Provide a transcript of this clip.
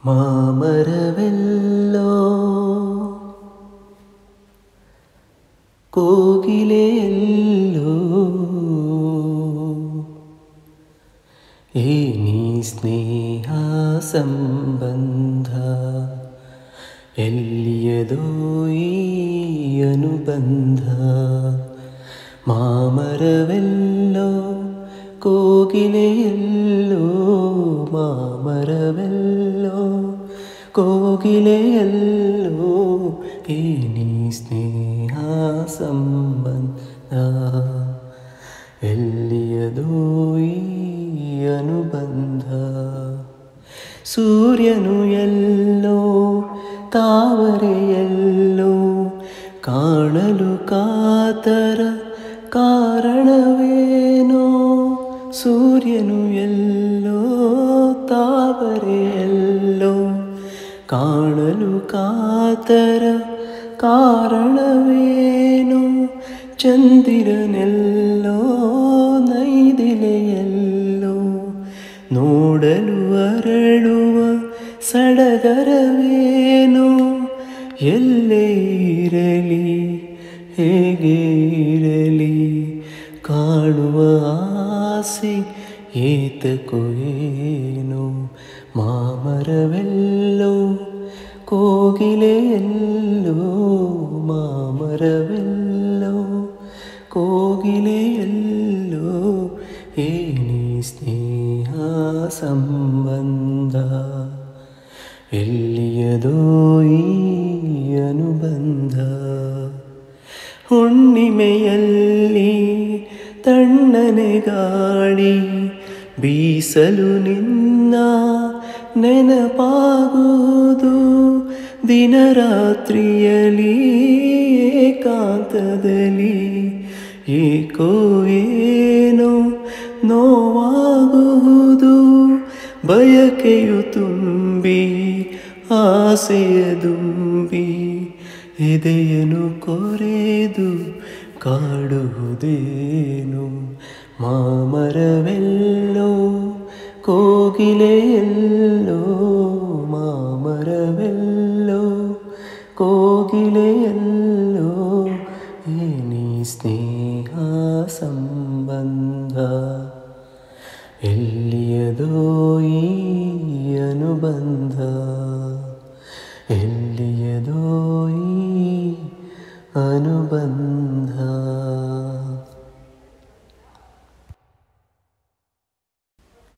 ಮಾಮರವೆಲ್ಲೋ ಕೋಗಿಲೆಯಲ್ಲೋ ಏನಿ ಸ್ನೇಹ ಸಂಬಂಧ ಎಲ್ಲಿಯದೋ ಈ ಅನುಬಂಧ ಮಾಮರವೆಲ್ಲೋ ಕೋಗಿಲೆಯಲ್ಲೋ ಮಾಮರವೆಲ್ಲೋ ಕೋಗಿಲೆಯಲ್ಲೋ ಏನಿ ಸ್ನೇಹ ಸಂಬಂಧ ಎಲ್ಲಿಯದೋ ಈ ಅನುಬಂಧ ಸೂರ್ಯನು ಎಲ್ಲೋ ತಾವರೆಯಲ್ಲೋ ಕಾಣಲು ಕಾತರ ಕಾರಣವೇನೋ ಸೂರ್ಯನು ಎಲ್ಲೋ ತಾವರೆಯಲ್ಲೋ ಕಾಣಲು ಕಾತರ ಕಾರಣವೇನೋ ಚಂದಿರನೆಲ್ಲೋ ನೈದಿಲೆಯಲ್ಲೋ ನೋಡಲು ಅರಳುವ ಸಡಗರವೇನೋ ಎಲ್ಲೇ ಇರಲಿ ಹೇಗೆ ಇರಲಿ ಕಾಣುವ ಆಸೆ ಏತಕೋ ಏನೋ ಮಾಮರವೆಲ್ಲೋ ಕೋಗಿಲೆಯಲ್ಲೋ ಮಾಮರವೆಲ್ಲೋ ಕೋಗಿಲೆಯಲ್ಲೋ ಏನಿ ಸ್ನೇಹ ಸಂಬಂಧ ಎಲ್ಲಿಯದೋ ಈ ಅನುಬಂಧ ಹುಣ್ಣಿಮೆಯಲ್ಲಿ ತಣ್ಣನೆ ಗಾಳಿ ಬೀಸಲು ನಿನ್ನ ನೆನಪಾಗುವುದು ದಿನರಾತ್ರಿಯಲಿ ಏಕಾಂತದಲ್ಲಿ ಏಕೋ ಏನೋ ನೋವಾಗುವುದು ಬಯಕೆಯು ತುಂಬಿ ಆಸೆಯ ದುಂಬಿ ಎದೆಯನು ಕೊರೆದು ಕಾಡುವುದೇನು ಮಾಮರವೆಲ್ಲೋ ಕೋಗಿಲೆಯಲ್ಲೋ ಮಾಮರವೆಲ್ಲೋ ಕೋಗಿಲೆಯಲ್ಲೋ ಏನಿ ಸ್ನೇಹ ಸಂಬಂಧ ಎಲ್ಲಿಯದೋ